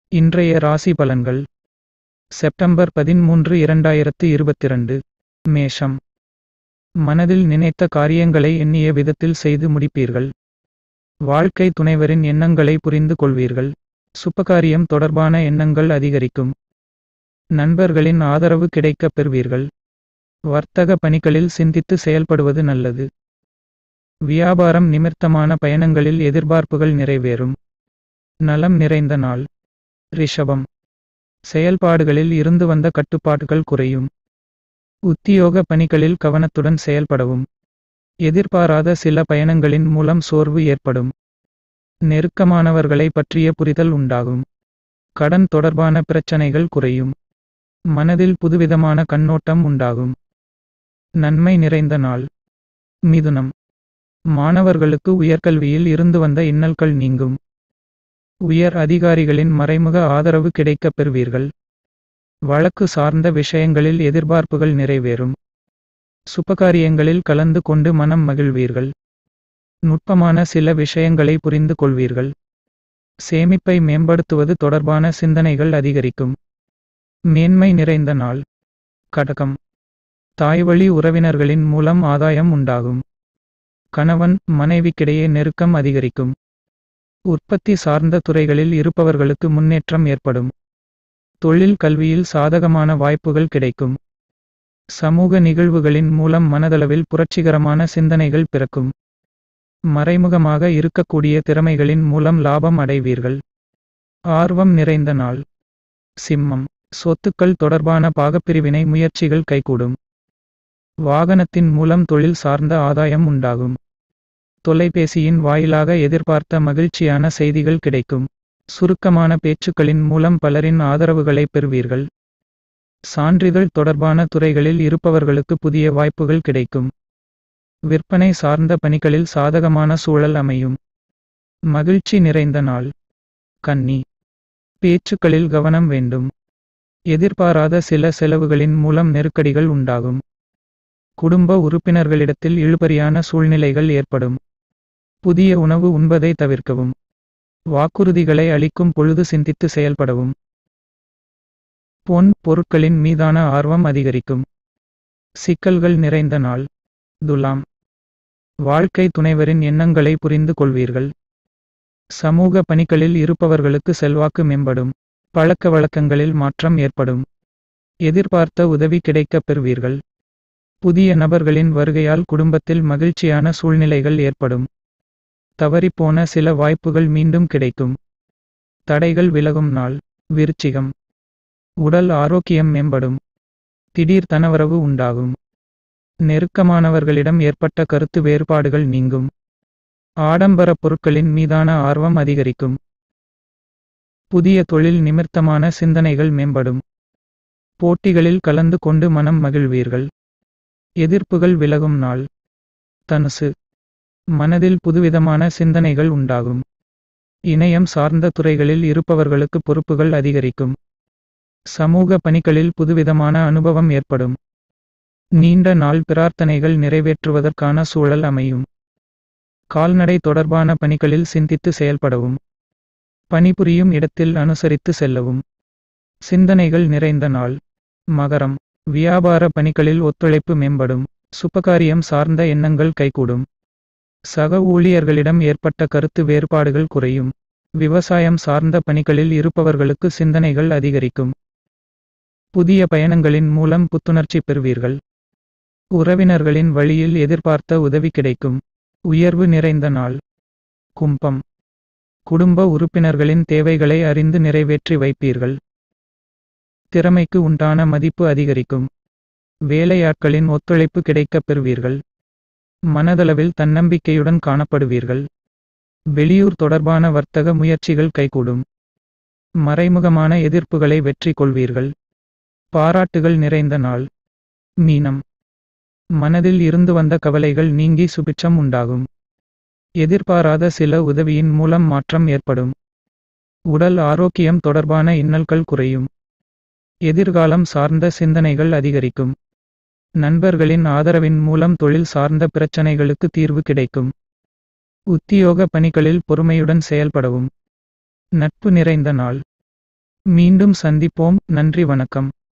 இன்றைய ராசி பலன்கள் செப்டம்பர் பதிமூன்று இரண்டாயிரத்து இருபத்திரண்டு மேஷம் மனதில் நினைத்த காரியங்களை எண்ணிய விதத்தில் செய்து முடிப்பீர்கள் வாழ்க்கை துணைவரின் எண்ணங்களை புரிந்து கொள்வீர்கள் சுபகாரியம் தொடர்பான எண்ணங்கள் அதிகரிக்கும் நண்பர்களின் ஆதரவு கிடைக்கப் பெறுவீர்கள் வர்த்தக பணிகளில் சிந்தித்து செயல்படுவது நல்லது வியாபாரம் நிமித்தமான பயணங்களில் எதிர்பார்ப்புகள் நிறைவேறும் நலம் நிறைந்த நாள் ரிஷபம் செயல்பாடுகளில் இருந்து வந்த கட்டுப்பாடுகள் குறையும் உத்தியோக பணிகளில் கவனத்துடன் செயல்படவும் எதிர்பாராத சில பயணங்களின் மூலம் சோர்வு ஏற்படும் நெருக்கமானவர்களை பற்றிய புரிதல் உண்டாகும் கடன் தொடர்பான பிரச்சனைகள் குறையும் மனதில் புதுவிதமான கண்ணோட்டம் உண்டாகும் நன்மை நிறைந்த நாள் மிதுனம் மாணவர்களுக்கு உயர்கல்வியில் இருந்து வந்த இன்னல்கள் நீங்கும் உயர் அதிகாரிகளின் மறைமுக ஆதரவு கிடைக்கப் பெறுவீர்கள் வழக்கு சார்ந்த விஷயங்களில் எதிர்பார்ப்புகள் நிறைவேறும் சுபகாரியங்களில் கலந்து கொண்டு மனம் மகிழ்வீர்கள் நுட்பமான சில விஷயங்களை புரிந்து கொள்வீர்கள் சேமிப்பை மேம்படுத்துவது தொடர்பான சிந்தனைகள் அதிகரிக்கும் மேன்மை நிறைந்த நாள் கடகம் தாய்வழி உறவினர்களின் மூலம் ஆதாயம் உண்டாகும் கணவன் மனைவிக்கிடையே நெருக்கம் அதிகரிக்கும் உற்பத்தி சார்ந்த துறைகளில் இருப்பவர்களுக்கு முன்னேற்றம் ஏற்படும் தொழில் கல்வியில் சாதகமான வாய்ப்புகள் கிடைக்கும் சமூக நிகழ்வுகளின் மூலம் மனதளவில் புரட்சிகரமான சிந்தனைகள் பிறக்கும் மறைமுகமாக இருக்கக்கூடிய திறமைகளின் மூலம் லாபம் அடைவீர்கள் ஆர்வம் நிறைந்த நாள் சிம்மம் சொத்துக்கள் தொடர்பான பாகப்பிரிவினை முயற்சிகள் கைகூடும் வாகனத்தின் மூலம் தொழில் சார்ந்த ஆதாயம் உண்டாகும் தொலைபேசியின் வாயிலாக எதிர்பார்த்த மகிழ்ச்சியான செய்திகள் கிடைக்கும் சுருக்கமான பேச்சுக்களின் மூலம் பலரின் ஆதரவுகளை பெறுவீர்கள் சான்றிதழ் தொடர்பான துறைகளில் இருப்பவர்களுக்கு புதிய வாய்ப்புகள் கிடைக்கும் விற்பனை சார்ந்த பணிகளில் சாதகமான சூழல் அமையும் மகிழ்ச்சி நிறைந்த நாள் கன்னி பேச்சுக்களில் கவனம் வேண்டும் எதிர்பாராத சில செலவுகளின் மூலம் நெருக்கடிகள் உண்டாகும் குடும்ப உறுப்பினர்களிடத்தில் இழுபறியான சூழ்நிலைகள் ஏற்படும் புதிய உணவு உண்பதை தவிர்க்கவும் வாக்குறுதிகளை அளிக்கும் பொழுது சிந்தித்து செயல்படவும் பொன் பொருட்களின் மீதான ஆர்வம் அதிகரிக்கும் சிக்கல்கள் நிறைந்த நாள் துலாம் வாழ்க்கை துணைவரின் எண்ணங்களை புரிந்து கொள்வீர்கள் சமூக பணிகளில் இருப்பவர்களுக்கு செல்வாக்கு மேம்படும் பழக்க வழக்கங்களில் மாற்றம் ஏற்படும் எதிர்பார்த்த உதவி கிடைக்கப் பெறுவீர்கள் புதிய நபர்களின் வருகையால் குடும்பத்தில் மகிழ்ச்சியான சூழ்நிலைகள் ஏற்படும் தவறிப்போன சில வாய்ப்புகள் மீண்டும் கிடைக்கும் தடைகள் விலகும் நாள் விருச்சிகம் உடல் ஆரோக்கியம் மேம்படும் திடீர் தனவரவு உண்டாகும் நெருக்கமானவர்களிடம் ஏற்பட்ட கருத்து வேறுபாடுகள் நீங்கும் ஆடம்பர பொருட்களின் மீதான ஆர்வம் அதிகரிக்கும் புதிய தொழில் நிமித்தமான சிந்தனைகள் மேம்படும் போட்டிகளில் கலந்து கொண்டு மனம் மகிழ்வீர்கள் எதிர்ப்புகள் விலகும் நாள் தனுசு மனதில் புதுவிதமான சிந்தனைகள் உண்டாகும் இணையம் சார்ந்த துறைகளில் இருப்பவர்களுக்கு பொறுப்புகள் அதிகரிக்கும் சமூக பணிகளில் புதுவிதமான அனுபவம் ஏற்படும் நீண்ட நாள் பிரார்த்தனைகள் நிறைவேற்றுவதற்கான சூழல் அமையும் கால்நடை தொடர்பான பணிகளில் சிந்தித்து செயல்படவும் பணிபுரியும் இடத்தில் அனுசரித்து செல்லவும் சிந்தனைகள் நிறைந்த நாள் மகரம் வியாபார பணிகளில் ஒத்துழைப்பு மேம்படும் சுபகாரியம் சார்ந்த எண்ணங்கள் கைகூடும் சக ஊழியர்களிடம் ஏற்பட்ட கருத்து வேறுபாடுகள் குறையும் விவசாயம் சார்ந்த பணிகளில் இருப்பவர்களுக்கு சிந்தனைகள் அதிகரிக்கும் புதிய பயணங்களின் மூலம் புத்துணர்ச்சி பெறுவீர்கள் உறவினர்களின் வழியில் எதிர்பார்த்த உதவி கிடைக்கும் உயர்வு நிறைந்த நாள் கும்பம் குடும்ப உறுப்பினர்களின் தேவைகளை அறிந்து நிறைவேற்றி வைப்பீர்கள் திறமைக்கு உண்டான மதிப்பு அதிகரிக்கும் வேலையாட்களின் ஒத்துழைப்பு கிடைக்கப் பெறுவீர்கள் மனதளவில் தன்னம்பிக்கையுடன் காணப்படுவீர்கள் வெளியூர் தொடர்பான வர்த்தக முயற்சிகள் கைகூடும் மறைமுகமான எதிர்ப்புகளை வெற்றி கொள்வீர்கள் பாராட்டுகள் நிறைந்த நாள் மீனம் மனதில் இருந்து வந்த கவலைகள் நீங்கி சுபிட்சம் உண்டாகும் எதிர்பாராத சில உதவியின் மூலம் மாற்றம் ஏற்படும் உடல் ஆரோக்கியம் தொடர்பான இன்னல்கள் குறையும் எதிர்காலம் சார்ந்த சிந்தனைகள் அதிகரிக்கும் நண்பர்களின் ஆதரவின் மூலம் தொழில் சார்ந்த பிரச்சனைகளுக்கு தீர்வு கிடைக்கும் உத்தியோக பணிகளில் பொறுமையுடன் செயல்படவும் நட்பு நிறைந்த நாள் மீண்டும் சந்திப்போம் நன்றி வணக்கம்